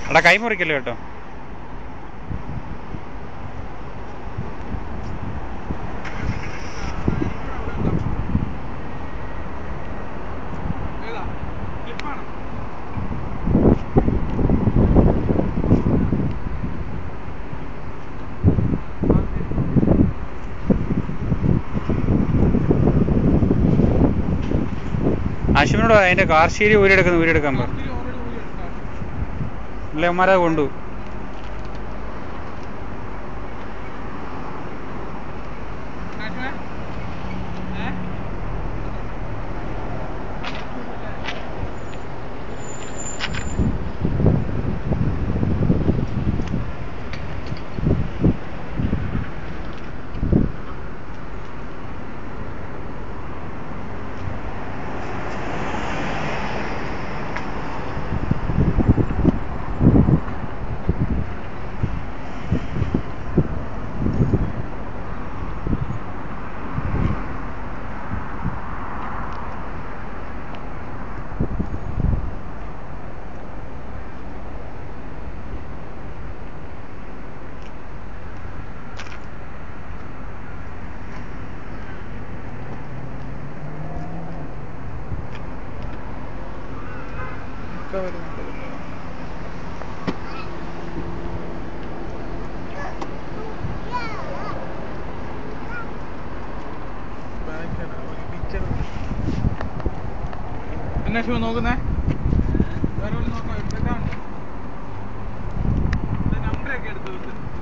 എടാ കൈ മുറിക്കല്ലോ കേട്ടോ ഏതാ ക്ലിപ്പാണ് അശ്വിനോട് പറ, അതിന്റെ കാർഷീരി ഊരിയെടുക്കുന്ന ഊരിയെടുക്കാൻ പറ ഓൾറെഡി ഊരി എടുത്താണ് അല്ലെ അമ്മമാരെ കൊണ്ടു കാശ്മീർ ഏ ഒക്കെ വരുന്നുണ്ട് എന്നാ ശിവ നോക്കുന്നേ വേറെ വല്ലതും നോക്കാം ഇതെല്ലാം ഉണ്ട് നമ്പറൊക്കെ എടുത്ത് വെച്ച്